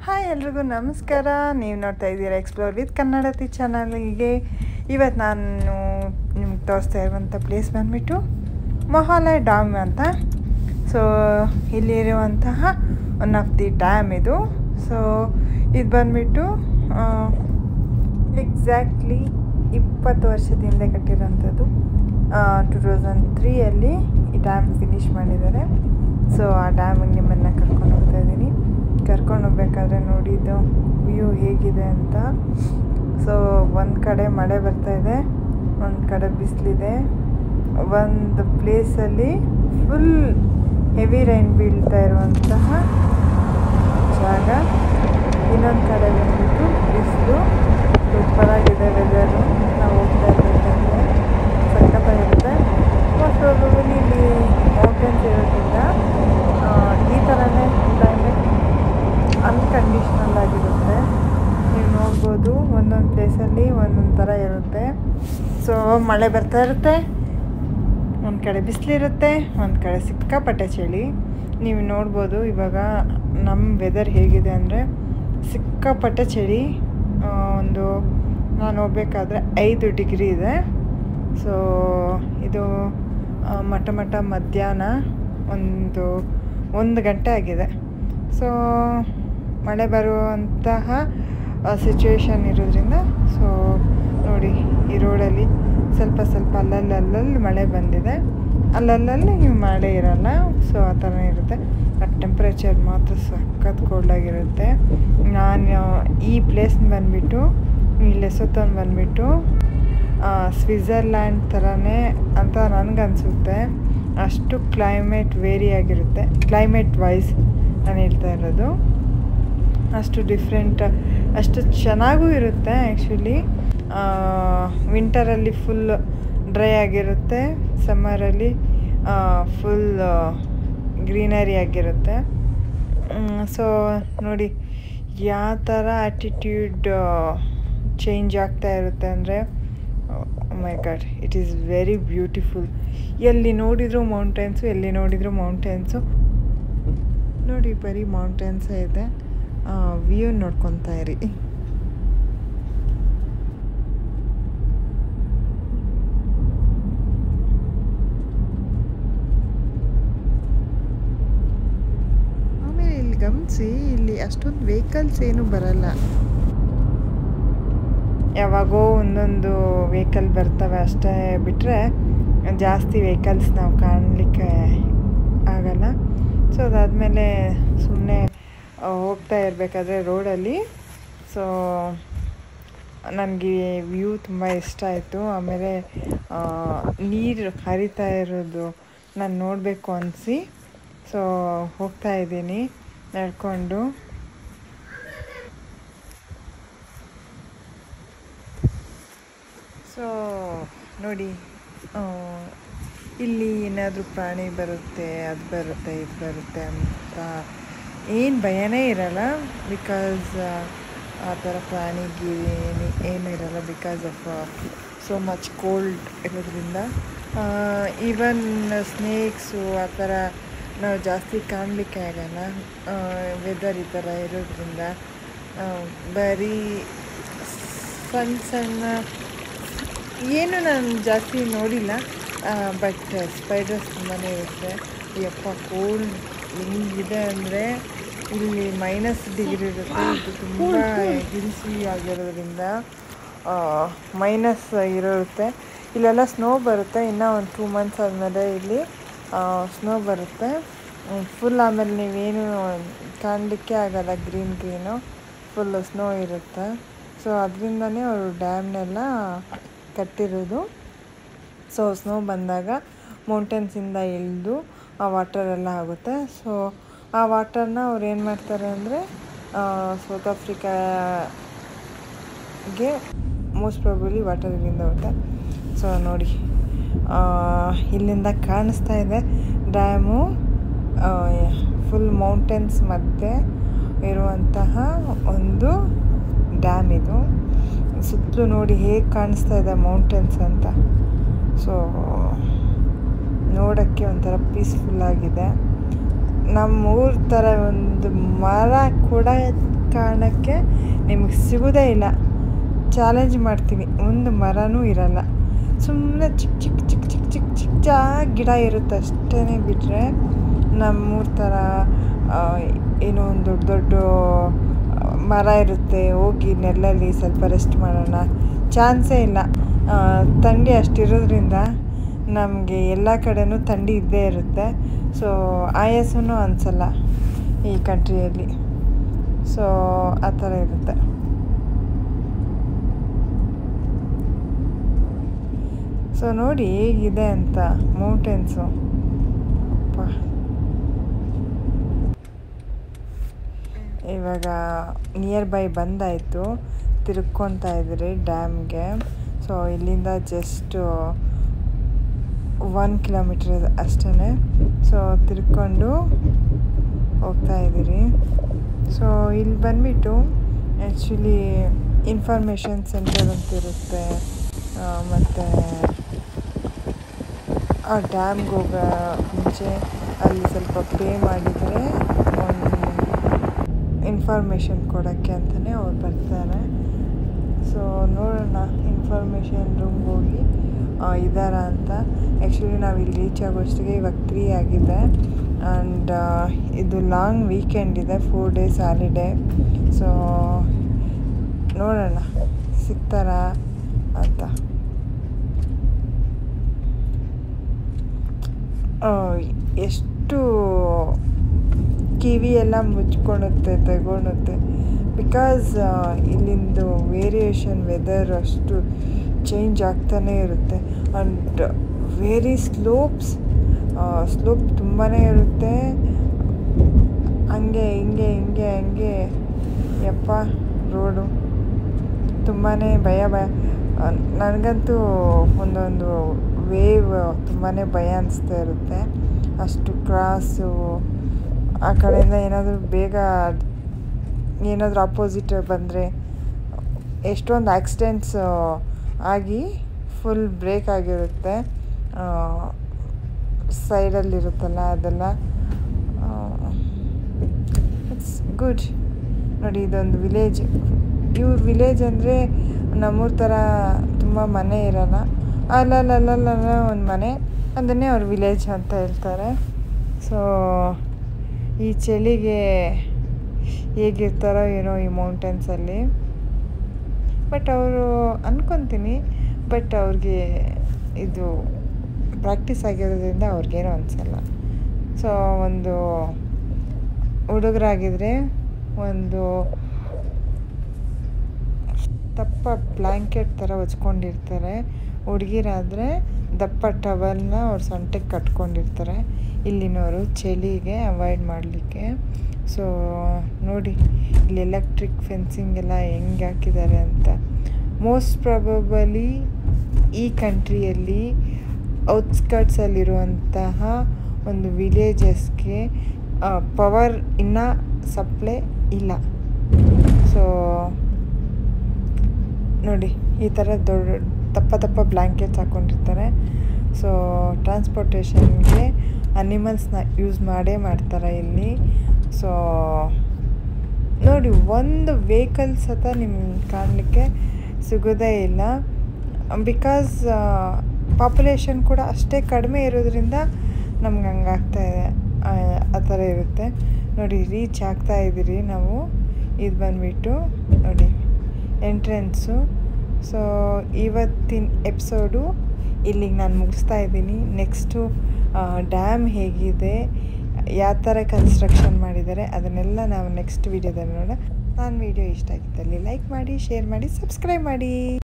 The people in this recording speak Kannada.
ಹಾಯ್ ಎಲ್ರಿಗೂ ನಮಸ್ಕಾರ ನೀವು ನೋಡ್ತಾ ಇದ್ದೀರಾ ಎಕ್ಸ್ಪ್ಲೋರ್ ವಿತ್ ಕನ್ನಡತಿ ಚಾನಲ್ಗೆ ಇವತ್ತು ನಾನು ನಿಮ್ಗೆ ತೋರಿಸ್ತಾ ಇರುವಂಥ ಪ್ಲೇಸ್ ಬಂದುಬಿಟ್ಟು ಮೊಹಾಲಯ ಡ್ಯಾಮ್ ಅಂತ ಸೊ ಇಲ್ಲಿರುವಂತಹ ಒನ್ ಆಫ್ ದಿ ಡ್ಯಾಮ್ ಇದು ಸೊ ಇದು ಬಂದುಬಿಟ್ಟು ಎಕ್ಸಾಕ್ಟ್ಲಿ ಇಪ್ಪತ್ತು ವರ್ಷದಿಂದ ಕಟ್ಟಿರೋಂಥದ್ದು ಟು ತೌಸಂಡ್ ತ್ರೀಯಲ್ಲಿ ಈ ಡ್ಯಾಮ್ ಫಿನಿಷ್ ಮಾಡಿದ್ದಾರೆ ಸೊ ಆ ಡ್ಯಾಮಿಗೆ ನಿಮ್ಮನ್ನು ಕರ್ಕೊಂಡು ಹೋಗ್ತಾ ಇದ್ದೀನಿ ಕರ್ಕೊಂಡು ಹೋಗ್ಬೇಕಾದ್ರೆ ನೋಡಿದ್ದು ವ್ಯೂ ಹೇಗಿದೆ ಅಂತ ಸೊ ಒಂದು ಕಡೆ ಮಳೆ ಬರ್ತಾ ಇದೆ ಒಂದು ಕಡೆ ಬಿಸಿಲಿದೆ ಒಂದು ಪ್ಲೇಸಲ್ಲಿ ಫುಲ್ ಹೆವಿ ರೈನ್ ಬೀಳ್ತಾ ಇರುವಂತಹ ಜಾಗ ಇನ್ನೊಂದು ಕಡೆ ಬಂದ್ಬಿಟ್ಟು ಬಿಸಿಲು ಸೂಪರಾಗಿದೆ ವೆದರು ನಾವು ಹೋಗ್ತಾ ಇರಬೇಕಂದ್ರೆ ಸಖತ್ತಾಗಿರುತ್ತೆ ಮೋಸ್ಟ್ ಪ್ರಾಬಬಲಿ ಇಲ್ಲಿ ಮೌಂಟೇನ್ಸ್ ಇರೋದ್ರಿಂದ ಆ, ಈ ಥರನೇ ಕ್ಲೈಮೇಟ್ ಅನ್ಕಂಡೀಷ್ನಲ್ ಆಗಿರುತ್ತೆ ನೀವು ನೋಡ್ಬೋದು ಒಂದೊಂದು ಪ್ಲೇಸಲ್ಲಿ ಒಂದೊಂದು ಥರ ಇರುತ್ತೆ ಸೊ ಮಳೆ ಬರ್ತಾ ಇರುತ್ತೆ ಒಂದು ಕಡೆ ಬಿಸಿಲಿರುತ್ತೆ ಒಂದು ಕಡೆ ಸಿಕ್ಕಾಪಟ್ಟೆ ಚಳಿ ನೀವು ನೋಡ್ಬೋದು ಇವಾಗ ನಮ್ಮ ವೆದರ್ ಹೇಗಿದೆ ಅಂದರೆ ಸಿಕ್ಕಾಪಟ್ಟೆ ಚಳಿ ಆ, ಒಂದು ನಾನು ಹೋಗ್ಬೇಕಾದ್ರೆ ಐದು ಡಿಗ್ರಿ ಇದೆ ಸೊ ಇದು ಆ, ಮಠ ಮಠ ಮಧ್ಯಾಹ್ನ ಒಂದು ಒಂದು ಗಂಟೆ ಆಗಿದೆ ಸೊ ಮಳೆ ಬರುವಂತಹ ಸಿಚುವೇಶನ್ ಇರೋದ್ರಿಂದ ಸೊ ನೋಡಿ ಈ ರೋಡಲ್ಲಿ ಸ್ವಲ್ಪ ಸ್ವಲ್ಪ ಅಲ್ಲಲ್ಲಿ ಅಲ್ಲಲ್ಲಿ ಮಳೆ ಬಂದಿದೆ ಅಲ್ಲಲ್ಲಲ್ಲಿ ನೀವು ಮಳೆ ಇರಲ್ಲ ಸೊ ಆ ಥರ ಇರುತ್ತೆ ಬಟ್ ಟೆಂಪ್ರೇಚರ್ ಮಾತ್ರ ಸಖತ್ ಕೋಲ್ಡಾಗಿರುತ್ತೆ ನಾನು ಈ ಪ್ಲೇಸ್ ಬಂದುಬಿಟ್ಟು ಈ ಲೆಸೊತ್ತನ್ ಬಂದುಬಿಟ್ಟು ಸ್ವಿಝರ್ಲ್ಯಾಂಡ್ ಥರನೇ ಅಂತ ನನಗನ್ಸುತ್ತೆ ಅಷ್ಟು ಕ್ಲೈಮೇಟ್ ವೇರಿ ಆಗಿರುತ್ತೆ ಕ್ಲೈಮೇಟ್ ವೈಸ್ ನಾನು ಹೇಳ್ತಾ ಇರೋದು ಅಷ್ಟು ಡಿಫ್ರೆಂಟ್ ಅಷ್ಟು ಚೆನ್ನಾಗೂ ಇರುತ್ತೆ ಆ್ಯಕ್ಚುಲಿ ವಿಂಟರಲ್ಲಿ ಫುಲ್ ಡ್ರೈ ಆಗಿರುತ್ತೆ ಸಮ್ಮರಲ್ಲಿ ಫುಲ್ ಗ್ರೀನರಿ ಆಗಿರುತ್ತೆ ಸೊ ನೋಡಿ ಯಾವ ಥರ ಆ್ಯಟಿಟ್ಯೂಡ್ ಚೇಂಜ್ ಆಗ್ತಾ ಇರುತ್ತೆ ಅಂದರೆ my god it is very beautiful ಎಲ್ಲಿ ನೋಡಿದರೂ ಮೌಂಟೇನ್ಸು ಎಲ್ಲಿ ನೋಡಿದರೂ ಮೌಂಟೇನ್ಸು ನೋಡಿ ಬರೀ ಮೌಂಟೇನ್ಸೇ ಇದೆ ವ್ಯೂ ನೋಡ್ಕೊತಾ ಇರಿ ಆಮೇಲೆ ಇಲ್ಲಿ ಗಮನಿಸಿ ಇಲ್ಲಿ ಅಷ್ಟೊಂದು ವೆಹಿಕಲ್ಸ್ ಏನು ಬರಲ್ಲ ಯಾವಾಗೋ ಒಂದೊಂದು ವೆಹಿಕಲ್ ಬರ್ತವೆ ಅಷ್ಟೇ ಬಿಟ್ಟರೆ ಜಾಸ್ತಿ ವೆಹಿಕಲ್ಸ್ ನಾವು ಕಾಣಲಿಕ್ಕೆ ಆಗಲ್ಲ ಸೊ ಅದಾದಮೇಲೆ ಸುಮ್ಮನೆ ಹೋಗ್ತಾ ಇರಬೇಕಾದ್ರೆ ರೋಡಲ್ಲಿ ಸೊ ನನಗೆ ವ್ಯೂ ತುಂಬ ಇಷ್ಟ ಆಯಿತು ಆಮೇಲೆ ನೀರು ಹರಿತಾ ಇರೋದು ನಾನು ನೋಡಬೇಕು ಅನಿಸಿ ಸೊ ಹೋಗ್ತಾ ಇದ್ದೀನಿ ನಡ್ಕೊಂಡು ಸೊ ನೋಡಿ ಆ, ಇಲ್ಲಿ ಏನಾದರೂ ಪ್ರಾಣಿ ಬರುತ್ತೆ ಅದು ಬರುತ್ತೆ ಇದು ಬರುತ್ತೆ ಅಂತ ಏನು ಭಯನೇ ಇರಲ್ಲ ಬಿಕಾಸ್ ಆ ಥರ ಪ್ರಾಣಿಗೆ ಏನು ಏನು ಇರಲ್ಲ because of so much cold ಇರೋದ್ರಿಂದ ಈವನ್ ಸ್ನೇಕ್ಸು ಆ ಥರ ನಾವು ಜಾಸ್ತಿ ಕಾಣಲಿಕ್ಕೆ ಆಗಲ್ಲ ವೆದರ್ ಈ ಥರ ಇರೋದ್ರಿಂದ ಆ, ಬರೀ ಸಣ್ಣ ಸಣ್ಣ ಏನು ನಾನು ಜಾಸ್ತಿ ನೋಡಿಲ್ಲ ಬಟ್ ಸ್ಪೈಡರ್ಸ್ ತುಂಬಾ ಇರುತ್ತೆ ಯಪ್ಪ ಕೋಲ್ಡ್ ಹೆಂಗಿದೆ ಅಂದರೆ ಇಲ್ಲಿ ಮೈನಸ್ ಡಿಗ್ರಿ ಇರುತ್ತೆ ಇದು ತುಂಬ ಹಿಲ್ಸಿ ಆಗಿರೋದ್ರಿಂದ ಮೈನಸ್ ಇರುತ್ತೆ ಇಲ್ಲೆಲ್ಲ ಸ್ನೋ ಬರುತ್ತೆ ಇನ್ನೂ ಒಂದು ಟೂ ಮಂತ್ಸ್ ಆದಮೇಲೆ ಇಲ್ಲಿ ಸ್ನೋ ಬರುತ್ತೆ ಫುಲ್ ಆಮೇಲೆ ನೀವೇನು ಕಾಣಲಿಕ್ಕೆ ಆಗಲ್ಲ ಗ್ರೀನ್ ಗ್ರೀನು ಫುಲ್ ಸ್ನೋ ಇರುತ್ತೆ ಸೊ ಅದರಿಂದನೇ ಅವರು ಡ್ಯಾಮ್ನೆಲ್ಲ ಕಟ್ಟಿರೋದು ಸೊ ಸ್ನೋ ಬಂದಾಗ ಮೌಂಟೇನ್ಸಿಂದ ಇಳಿದು ಆ ವಾಟರೆಲ್ಲ ಆಗುತ್ತೆ ಸೊ ಆ ವಾಟರ್ನ ಅವ್ರು ಏನು ಮಾಡ್ತಾರೆ ಅಂದರೆ ಸೌತ್ ಆಫ್ರಿಕಾಗೆ ಮೋಸ್ಟ್ ಪ್ರಾಬಲಿ ವಾಟರ್ ಇಲ್ಲಿಂದ ಹೋಗುತ್ತೆ ಸೊ ನೋಡಿ ಆ, ಇಲ್ಲಿಂದ ಕಾಣಿಸ್ತಾ ಇದೆ ಡ್ಯಾಮು ಫುಲ್ ಮೌಂಟೇನ್ಸ್ ಮಧ್ಯೆ ಇರುವಂತಹ ಒಂದು ಡ್ಯಾಮ್ ಇದು ಸುತ್ತಲೂ ನೋಡಿ ಹೇಗೆ ಕಾಣಿಸ್ತಾ ಇದೆ ಮೌಂಟೇನ್ಸ್ ಅಂತ ಸೊ ನೋಡೋಕ್ಕೆ ಒಂಥರ ಪೀಸ್ಫುಲ್ ಆಗಿದೆ ನಮ್ಮ ಊರ ಥರ ಒಂದು ಮರ ಕೂಡ ಕಾರಣಕ್ಕೆ ನಿಮಗೆ ಸಿಗೋದೇ ಇಲ್ಲ ಚಾಲೆಂಜ್ ಮಾಡ್ತೀನಿ ಒಂದು ಮರನೂ ಇರಲ್ಲ ಸುಮ್ಮನೆ ಚಿಕ್ಕ ಚಿಕ್ಕ ಚಿಕ್ಕ ಚಿಕ್ಕ ಚಿಕ್ಕ ಚಿಕ್ಕ ಗಿಡ ಇರುತ್ತೆ ಅಷ್ಟೇ ಬಿಟ್ಟರೆ ನಮ್ಮೂರ ಥರ ಆ, ಏನೋ ಒಂದು ದೊಡ್ಡ ದೊಡ್ಡ ಆ, ಮರ ಇರುತ್ತೆ ಹೋಗಿ ನೆರಳಲ್ಲಿ ಸ್ವಲ್ಪ ರೆಸ್ಟ್ ಮಾಡೋಣ ಚಾನ್ಸೇ ಇಲ್ಲ ಆ, ಥಂಡಿ ಅಷ್ಟಿರೋದ್ರಿಂದ ನಮಗೆ ಎಲ್ಲ ಕಡೆನೂ ಥಂಡಿ ಇದ್ದೇ ಇರುತ್ತೆ ಸೊ ಆಯಾಸೂ ಅನಿಸಲ್ಲ ಈ ಕಂಟ್ರಿಯಲ್ಲಿ ಸೊ ಆ ಥರ ಇರುತ್ತೆ ಸೊ ನೋಡಿ ಹೇಗಿದೆ ಅಂತ ಮೌಂಟೇನ್ಸು ಅಪ್ಪ ಇವಾಗ ನಿಯರ್ ಬೈ ಬಂದಾಯಿತು ತಿರ್ಕೊತಾ ಇದ್ರಿ ಡ್ಯಾಮ್ಗೆ ಸೊ ಇಲ್ಲಿಂದ ಜಸ್ಟ್ ಒನ್ ಕಿಲೋಮೀಟರ್ ಅಷ್ಟೇ ಸೊ ತಿರ್ಕೊಂಡು ಹೋಗ್ತಾ ಇದ್ದೀರಿ ಸೊ ಇಲ್ಲಿ ಬಂದ್ಬಿಟ್ಟು ಆ್ಯಕ್ಚುಲಿ ಇನ್ಫಾರ್ಮೇಷನ್ ಸೆಂಟರ್ ಅಂತ ಇರುತ್ತೆ ಮತ್ತು ಆ ಡ್ಯಾಮ್ಗೆ ಹೋಗೋ ಮುಂಚೆ ಅಲ್ಲಿ ಸ್ವಲ್ಪ ಪೇ ಮಾಡಿದರೆ ಒಂದು ಇನ್ಫಾರ್ಮೇಷನ್ ಕೊಡೋಕ್ಕೆ ಅಂತಲೇ ಅವ್ರು ಬರ್ತಾರೆ ಸೊ ನೋಡೋಣ ಇನ್ಫಾರ್ಮೇಷನ್ ರೂಮ್ಗೆ ಹೋಗಿ ಇದ್ದಾರಾ ಅಂತ ಆ್ಯಕ್ಚುಲಿ ನಾವು ಇಲ್ಲಿ ರೀಚ್ ಆಗೋಷ್ಟಿಗೆ ಇವಾಗ ತ್ರೀ ಆಗಿದೆ ಆ್ಯಂಡ್ ಇದು ಲಾಂಗ್ ವೀಕೆಂಡ್ ಇದೆ ಫೋರ್ ಡೇಸ್ ಹಾಲಿಡೇ ಸೊ ನೋಡೋಣ ಸಿಗ್ತಾರಾ ಅಂತ ಆ, ಎಷ್ಟು ಕಿವಿ ಎಲ್ಲ ಮುಚ್ಕೊಳುತ್ತೆ ತಗೊಳುತ್ತೆ ಬಿಕಾಸ್ ಇಲ್ಲಿಂದು ವೇರಿಯೇಷನ್ ವೆದರ್ ಅಷ್ಟು ಚೇಂಜ್ ಆಗ್ತಾನೇ ಇರುತ್ತೆ ಆ್ಯಂಡ್ ವೆರಿ ಸ್ಲೋಪ್ಸ್ ಸ್ಲೋಪ್ ತುಂಬಾ ಇರುತ್ತೆ ಹಂಗೆ ಹಿಂಗೆ ಹಿಂಗೆ ಹಂಗೆ ಯಪ್ಪ ರೋಡು ತುಂಬಾ ಭಯ ಭಯ ಆ, ನನಗಂತೂ ಒಂದೊಂದು ವೇವ್ ತುಂಬಾ ಭಯ ಅನಿಸ್ತಾ ಇರುತ್ತೆ ಅಷ್ಟು ಕ್ರಾಸು ಆ ಕಡೆಯಿಂದ ಏನಾದರೂ ಬೇಗ ಏನಾದರೂ ಅಪೋಸಿಟ್ ಬಂದರೆ ಎಷ್ಟೊಂದು ಆಕ್ಸಿಡೆಂಟ್ಸ್ ಆಗಿ ಫುಲ್ ಬ್ರೇಕ್ ಆಗಿರುತ್ತೆ ಸೈಡಲ್ಲಿರುತ್ತಲ್ಲ ಅದೆಲ್ಲ ಇಟ್ಸ್ ಗುಡ್ ನೋಡಿ ಇದೊಂದು ವಿಲೇಜ್ ಇವ್ರ ವಿಲೇಜ್ ಅಂದರೆ ನಮ್ಮೂರ ಥರ ತುಂಬ ಮನೆ ಇರಲ್ಲ ಅಲ್ಲಲ್ಲಲ್ಲಲ್ಲ ಒಂದು ಮನೆ ಅದನ್ನೇ ಅವ್ರ ವಿಲೇಜ್ ಅಂತ ಹೇಳ್ತಾರೆ ಸೊ ಈ ಚಳಿಗೆ ಹೇಗಿರ್ತಾರೋ ಏನೋ ಈ ಮೌಂಟೇನ್ಸಲ್ಲಿ ಬಟ್ ಅವರು ಅನ್ಕೊತೀನಿ ಬಟ್ ಅವ್ರಿಗೆ ಇದು ಪ್ರಾಕ್ಟೀಸ್ ಆಗಿರೋದ್ರಿಂದ ಅವ್ರಿಗೇನೂ ಅನಿಸಲ್ಲ ಸೊ ಒಂದು ಹುಡುಗರಾಗಿದ್ದರೆ ಒಂದು ದಪ್ಪ ಬ್ಲ್ಯಾಂಕೆಟ್ ಥರ ಹೊಚ್ಕೊಂಡಿರ್ತಾರೆ ಹುಡುಗಿರಾದರೆ ದಪ್ಪ ಟವಲ್ನ ಅವ್ರ ಸೊಂಟಕ್ಕೆ ಕಟ್ಕೊಂಡಿರ್ತಾರೆ ಇಲ್ಲಿನವರು ಚಳಿಗೆ ಅವಾಯ್ಡ್ ಮಾಡಲಿಕ್ಕೆ ಸೊ ನೋಡಿ ಇಲ್ಲಿ ಎಲೆಕ್ಟ್ರಿಕ್ ಫೆನ್ಸಿಂಗ್ ಎಲ್ಲ ಹೆಂಗೆ ಹಾಕಿದ್ದಾರೆ ಅಂತ ಮೋಸ್ಟ್ ಪ್ರಾಬಬಲಿ ಈ ಕಂಟ್ರಿಯಲ್ಲಿ ಔಟ್ಸ್ಕರ್ಟ್ಸಲ್ಲಿರುವಂತಹ ಒಂದು ವಿಲೇಜಸ್ಗೆ ಪವರ್ ಇನ್ನೂ ಸಪ್ಲೈ ಇಲ್ಲ ಸೊ ನೋಡಿ ಈ ಥರ ದೊಡ್ಡ ದಪ್ಪ ದಪ್ಪ ಬ್ಲ್ಯಾಂಕೆಟ್ಸ್ ಹಾಕ್ಕೊಂಡಿರ್ತಾರೆ ಸೊ ಟ್ರಾನ್ಸ್ಪೋರ್ಟೇಷನ್ಗೆ ಅನಿಮಲ್ಸ್ನ ಯೂಸ್ ಮಾಡೇ ಮಾಡ್ತಾರೆ ಇಲ್ಲಿ ಸೊ ನೋಡಿ ಒಂದು ವೆಹಿಕಲ್ಸ್ ಸತ ನಿಮ್ಗೆ ಕಾಣಲಿಕ್ಕೆ ಸಿಗೋದೇ ಇಲ್ಲ ಬಿಕಾಸ್ ಪಾಪ್ಯುಲೇಷನ್ ಕೂಡ ಅಷ್ಟೇ ಕಡಿಮೆ ಇರೋದ್ರಿಂದ ನಮ್ಗೆ ಹಂಗಾಗ್ತಾ ಇದೆ ಆ ಆ ಥರ ಇರುತ್ತೆ ನೋಡಿ ರೀಚ್ ಆಗ್ತಾ ಇದ್ದೀರಿ ನಾವು ಇದು ಬಂದುಬಿಟ್ಟು ನೋಡಿ ಎಂಟ್ರೆನ್ಸು ಸೊ ಇವತ್ತಿನ ಎಪಿಸೋಡು ಇಲ್ಲಿಗೆ ನಾನು ಮುಗಿಸ್ತಾ ಇದ್ದೀನಿ ನೆಕ್ಸ್ಟು ಡ್ಯಾಮ್ ಹೇಗಿದೆ ಯಾವ ಥರ ಕನ್ಸ್ಟ್ರಕ್ಷನ್ ಮಾಡಿದ್ದಾರೆ ಅದನ್ನೆಲ್ಲ ನಾವು ನೆಕ್ಸ್ಟ್ ವೀಡಿಯೋದಲ್ಲಿ ನೋಡೋಣ ನಾನು ವೀಡಿಯೋ ಇಷ್ಟ ಆಗಿದ್ದಲ್ಲಿ ಲೈಕ್ ಮಾಡಿ ಶೇರ್ ಮಾಡಿ ಸಬ್ಸ್ಕ್ರೈಬ್ ಮಾಡಿ